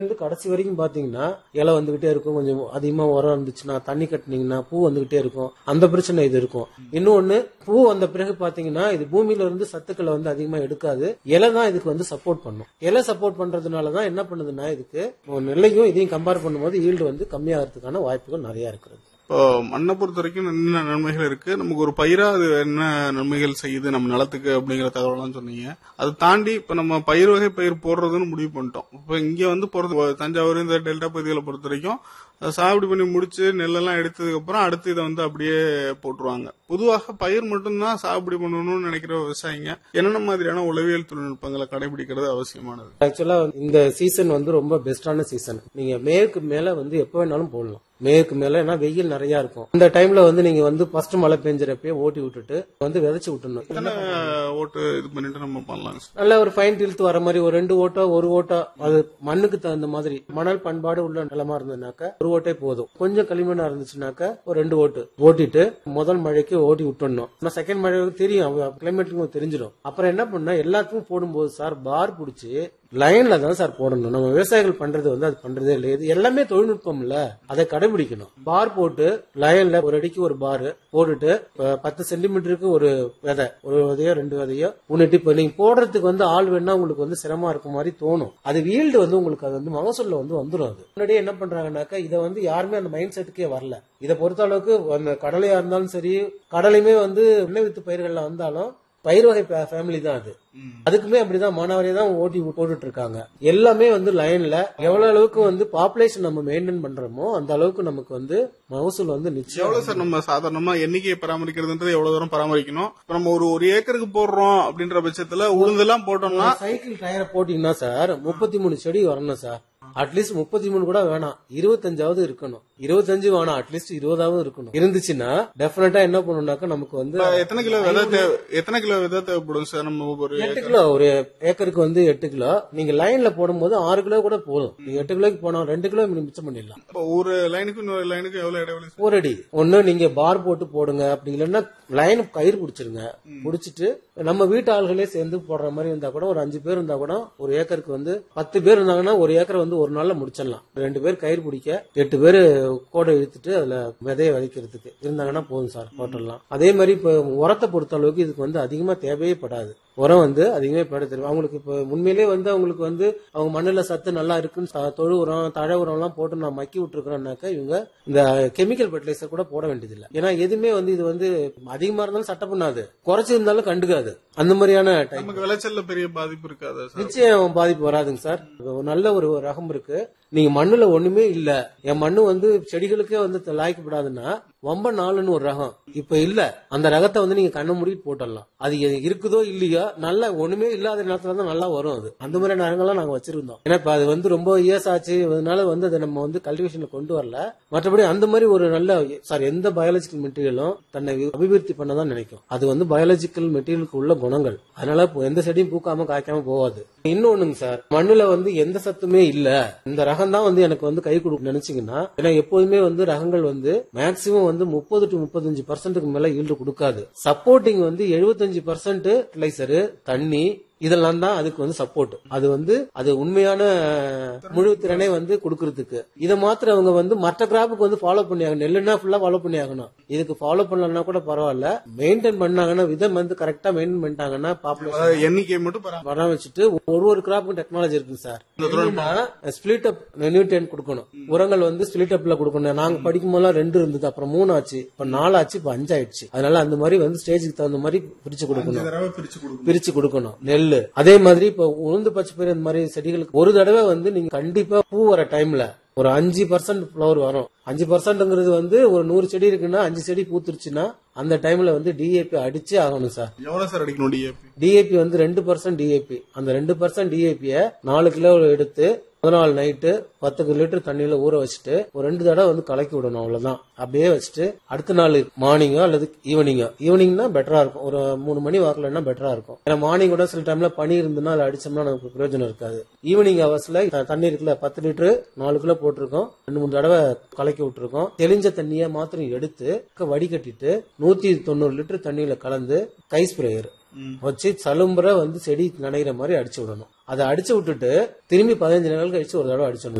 இருந்து கடைசி வரைக்கும் பாத்தீங்கன்னா இலை வந்துகிட்டே இருக்கும் கொஞ்சம் அதிகமா உரம் இருந்துச்சுன்னா தண்ணி கட்டினீங்கன்னா பூ வந்துகிட்டே இருக்கும் அந்த பிரச்சனை இது இருக்கும் இன்னொன்னு பூ வந்த பிறகு பாத்தீங்கன்னா இது பூமியில இருந்து சத்துக்களை வந்து அதிகமா எடுக்காது இலை தான் இதுக்கு வந்து சப்போர்ட் பண்ணும் இலை சப்போர்ட் பண்றதுனால தான் என்ன பண்ணுதுன்னா இதுக்கு நெல்லையும் இதையும் கம்பேர் பண்ணும்போது ஈல்டு வந்து கம்மியாகிறதுக்கான வாய்ப்புகள் நிறைய இருக்கிறது இப்போ மண்ணை பொறுத்த வரைக்கும் என்ன நன்மைகள் இருக்கு நமக்கு ஒரு பயிரா அது என்ன நன்மைகள் செய்யுது நம்ம நிலத்துக்கு அப்படிங்கிற தகவலாம் சொன்னீங்க அதை தாண்டி இப்ப நம்ம பயிர் வகை பயிர் போடுறதுன்னு முடிவு பண்ணிட்டோம் இப்போ இங்க வந்து போறது தஞ்சாவூர் இந்த டெல்டா பகுதிகளை பொறுத்த வரைக்கும் அதை சாகுபடி பண்ணி முடிச்சு நெல்லெல்லாம் எடுத்ததுக்கு அப்புறம் அடுத்து இதை வந்து அப்படியே போட்டுருவாங்க பொதுவாக பயிர் மட்டும்தான் சாகுபடி பண்ணணும்னு நினைக்கிற விவசாயிங்க என்னென்ன மாதிரியான உளவியல் தொழில்நுட்பங்களை கடைபிடிக்கிறது அவசியமானது ஆக்சுவலா இந்த சீசன் வந்து ரொம்ப பெஸ்டான சீசன் நீங்க மேற்கு மேல வந்து எப்ப வேணாலும் போடலாம் மேற்கு மேல ஏன்னா வெயில் நிறைய இருக்கும் இந்த டைம்ல வந்து நீங்க வந்து ஃபர்ஸ்ட் மழை பெஞ்சறப்பயே ஓட்டி விட்டுட்டு வந்து விதைச்சு விட்டுணும் எத்தனை ஓட்டு இது பண்ணிட்டு நம்ம பண்ணலாம் நல்ல ஒரு ஃபைன் டில்த் வர மாதிரி ஒரு ரெண்டு ஓட்டோ ஒரு ஓட்டோ அது மண்ணுக்கு தகுந்த மாதிரி மணல் பண்பாடு உள்ள நிலமா இருந்ததுனாக்க ஒரு ஓட்டே போதும் கொஞ்சம் களிமண்ணா இருந்துச்சுனாக்க ஒரு ரெண்டு ஓட்டு ஓட்டிட்டு முதல் மழைக்கு ஓட்டி விட்டுடணும் ஆனா செகண்ட் மழைக்கு தெரியும் கிளைமேட்டுக்கும் தெரிஞ்சிடும் அப்புறம் என்ன பண்ணா எல்லாத்துக்கும் போடும்போது சார் பார் புடிச்சு லைன்ல தான் சார் போடணும் நம்ம விவசாயிகள் பண்றது வந்து அது பண்றதே இல்லை இது எல்லாமே தொழில்நுட்பம் இல்ல அதை கடைபிடிக்கணும் பார் போட்டு லைன்ல ஒரு அடிக்கு ஒரு பார் போட்டுட்டு இப்ப பத்து சென்டிமீட்டருக்கு ஒரு விதை ஒரு விதையோ ரெண்டு விதையோ உன்னிட்டு இப்ப நீங்க போடுறதுக்கு வந்து ஆள் வேணா உங்களுக்கு வந்து சிரமமா இருக்க மாதிரி தோணும் அது வீல்டு வந்து உங்களுக்கு அது வந்து மகசூல்ல வந்து வந்துடும் அது முன்னாடியே என்ன பண்றாங்கன்னாக்கா இதை வந்து யாருமே அந்த மைண்ட் செட்டுக்கே வரல இதை பொறுத்த அளவுக்கு அந்த கடலையா இருந்தாலும் சரி கடலையுமே வந்து எண்ணெய் வித்து பயிர்கள்ல வந்தாலும் பயிர் வகை ஃபேமிலி தான் அது அதுக்குமே அப்படிதான் மானாவாரியா தான் ஓட்டி போட்டுட்டு இருக்காங்க எல்லாமே வந்து லைன்ல எவ்வளவு அளவுக்கு வந்து பாப்புலேஷன் நம்ம மெயின்டைன் பண்றோமோ அந்த அளவுக்கு நமக்கு வந்து மகசூல் வந்து நிச்சயம் எவ்வளவு சார் நம்ம சாதாரணமா எண்ணிக்கையை பராமரிக்கிறதுன்றது எவ்வளவு தூரம் பராமரிக்கணும் இப்ப நம்ம ஒரு ஒரு ஏக்கருக்கு போடுறோம் அப்படின்ற பட்சத்துல உளுந்தெல்லாம் போட்டோம்னா சைக்கிள் டயரை போட்டீங்கன்னா சார் முப்பத்தி மூணு செடி வரணும் சார் அட்லீஸ்ட் முப்பத்தி மூணு கூட வேணாம் இருபத்தஞ்சாவது இருக்கணும் இருபத்தஞ்சு வேணாம் அட்லீஸ்ட் இருபதாவது இருக்கணும் இருந்துச்சுன்னா டெஃபினட்டா என்ன பண்ணணும்னாக்கா நமக்கு வந்து எத்தனை கிலோ விதை தேவை எத்தனை கிலோ விதை தேவைப்படும் சார் நம்ம ஒரு எட்டு கிலோ ஒரு ஏக்கருக்கு வந்து எட்டு கிலோ நீங்க லைன்ல போடும்போது ஆறு கிலோ கூட போதும் நீங்க எட்டு கிலோக்கு போனா ரெண்டு கிலோ மிச்சம் பண்ணிடலாம் இப்ப ஒரு லைனுக்கு இன்னொரு லைனுக்கு எவ்வளவு இடைவெளி சார்? ஒரு அடி ஒண்ணு நீங்க பார் போட்டு போடுங்க அப்படி இல்லைன்னா லைன் கயிறு பிடிச்சிருங்க பிடிச்சிட்டு நம்ம வீட்டு ஆள்களே சேர்ந்து போடுற மாதிரி இருந்தா கூட ஒரு அஞ்சு பேர் இருந்தா கூட ஒரு ஏக்கருக்கு வந்து பத்து பேர் இருந்தாங்கன்னா ஒரு ஏக்கர் வந்து ஒரு நாள்ல முடிச்சிடலாம் ரெண்டு பேர் கயிறு பிடிக்க எட்டு பேர் கோடை இழுத்துட்டு அதுல விதைய விதைக்கிறதுக்கு இருந்தாங்கன்னா போதும் சார் போட்டுடலாம் அதே மாதிரி இப்ப உரத்தை பொறுத்த அளவுக்கு இதுக்கு வந்து அதிகமா தேவையே படாது உரம் வந்து அதிகமே பட தெரியும் அவங்களுக்கு இப்ப உண்மையிலேயே வந்து அவங்களுக்கு வந்து அவங்க மண்ணுல சத்து நல்லா இருக்குன்னு ச- தொழு உரம் தழை உரம் எல்லாம் போட்டு நான் மக்கி விட்டுருக்கிறோம்னாக்கா இவங்க இந்த கெமிக்கல் ஃபர்டிலைசர் கூட போட வேண்டியதில்லை ஏன்னா எதுவுமே வந்து இது வந்து அதிகமா இருந்தாலும் சட்டை பண்ணாது குறைச்சிருந்தாலும் கண்டுக்காது அந்த மாதிரியான டைப் நமக்கு விளைச்சல்ல பெரிய பாதிப்பு இருக்காதா சார் நிச்சயம் பாதிப்பு வராதுங்க சார் ஒரு நல்ல ஒரு ரகம் இருக்கு நீங்க மண்ணுல ஒண்ணுமே இல்ல என் மண்ணு வந்து செடிகளுக்கே வந்து லாய்க்கப்படாதுன்னா வம்ப நாலுன்னு ஒரு ரகம் இப்ப இல்ல அந்த ரகத்தை வந்து நீங்க கண்ண மூடிட்டு போட்டுடலாம் அது எ- இருக்குதோ இல்லையோ நல்ல ஒண்ணுமே இல்லாத நேரத்துல தான் நல்லா வரும் அது அந்த மாதிரி ரகங்கள்லாம் நாங்க வச்சிருந்தோம் ஏன்னா இப்ப அது வந்து ரொம்ப இயர்ஸ் ஆச்சு அதனால வந்து அதை நம்ம வந்து கல்டிவேஷன்ல கொண்டு வரல மற்றபடி அந்த மாதிரி ஒரு நல்ல சார் எந்த பயாலஜிக்கல் மெட்டீரியலும் தன்னை அபிவிருத்தி பண்ணதான் நினைக்கும் அது வந்து பயாலஜிக்கல் மெட்டீரியலுக்கு உள்ள குணங்கள் அதனால இப்போ எந்த செடியும் பூக்காம காய்க்காம போகாது இன்னொன்னுங்க சார் மண்ணுல வந்து எந்த சத்துமே இல்ல இந்த ரகம் தான் வந்து எனக்கு வந்து கை கொடுக்க நினைச்சீங்கன்னா ஏன்னா எப்போதுமே வந்து ரகங்கள் வந்து மேக்சிமம் வந்து முப்பது டு முப்பத்தஞ்சு பர்சன்ட்டுக்கு மேல ஈல்டு கொடுக்காது சப்போர்ட்டிங் வந்து எழுபத்தஞ்சு பர்சன்ட் ஃபர்டிலைசரு தண்ணி இதெல்லாம் தான் அதுக்கு வந்து சப்போர்ட் அது வந்து அது உண்மையான முழு திறனை வந்து கொடுக்கறதுக்கு இதை மாத்திரம் அவங்க வந்து மற்ற கிராப்புக்கு வந்து ஃபாலோ பண்ணி ஆகணும் நெல்லுனா ஃபுல்லா ஃபாலோ பண்ணி ஆகணும் இதுக்கு ஃபாலோ பண்ணலன்னா கூட பரவாயில்ல மெயின்டைன் பண்ணாங்கன்னா விதம் வந்து கரெக்டா மெயின்டைன் பண்ணிட்டாங்கன்னா பாப்புலேஷன் அதாவது எண்ணிக்கை மட்டும் பராமரி பராமரிச்சுட்டு ஒரு ஒரு கிராப்புக்கும் டெக்னாலஜி இருக்கு சார் ஸ்பிளிட் அப் நியூட்ரியன் கொடுக்கணும் உரங்கள் வந்து ஸ்பிளிட் அப்ல கொடுக்கணும் நாங்க படிக்கும் போதெல்லாம் ரெண்டு இருந்தது அப்புறம் மூணு ஆச்சு இப்ப நாலு ஆச்சு இப்ப அஞ்சு ஆயிடுச்சு அதனால அந்த மாதிரி வந்து ஸ்டேஜுக்கு தகுந்த மாதிரி பிரிச்சு கொடுக்கணும் தடவை பிரிச்சு கொடுக்கணும் பிரிச்சு கொடுக்கணும் நெல்லு அதே மாதிரி இப்ப உளுந்து பச்சை பயிர் இந்த மாதிரி செடிகளுக்கு ஒரு தடவை வந்து நீங்க கண்டிப்பா பூ வர டைம்ல ஒரு அஞ்சு பர்சன்ட் ஃபிளவர் வரும் அஞ்சு பர்சன்ட்ங்கிறது வந்து ஒரு நூறு செடி இருக்குன்னா அஞ்சு செடி பூத்துருச்சுன்னா அந்த டைம்ல வந்து டிஏபி அடிச்சே ஆகணும் சார் எவ்வளவு சார் அடிக்கணும் டிஏபி டிஏபி வந்து ரெண்டு பர்சன்ட் டிஏபி அந்த ரெண்டு பர்சன்ட் டிஏபிய நாலு கிலோ எடுத்து முதல் நாள் நைட்டு பத்து லிட்டர் தண்ணியில ஊற வச்சுட்டு ஒரு ரெண்டு தடவை வந்து கலக்கி விடணும் அவ்வளவுதான் அப்படியே வச்சுட்டு அடுத்த நாள் மார்னிங்கோ அல்லது ஈவினிங்கோ ஈவினிங்னா பெட்டரா இருக்கும் ஒரு மூணு மணி வாக்கலன்னா பெட்டரா இருக்கும் ஏன்னா மார்னிங் கூட சில டைம்ல பனி இருந்ததுன்னா அதை அடிச்சோம்னா நமக்கு பிரயோஜனம் இருக்காது ஈவினிங் ஹவர்ஸ்ல தண்ணி இருக்குல்ல பத்து லிட்டரு நாலு கிலோ போட்டிருக்கோம் ரெண்டு மூணு தடவை கலக்கி விட்டுருக்கோம் தெளிஞ்ச தண்ணியை மாத்திரம் எடுத்து வடிகட்டிட்டு நூத்தி தொண்ணூறு லிட்டர் தண்ணியில கலந்து கை ஸ்ப்ரேயர் வச்சு சலும்புற வந்து செடி நனைகிற மாதிரி அடிச்சு விடணும் அதை அடிச்சு விட்டுட்டு திரும்பி பதினஞ்சு நாள் கழிச்சு ஒரு தடவை அடிச்சிடணும்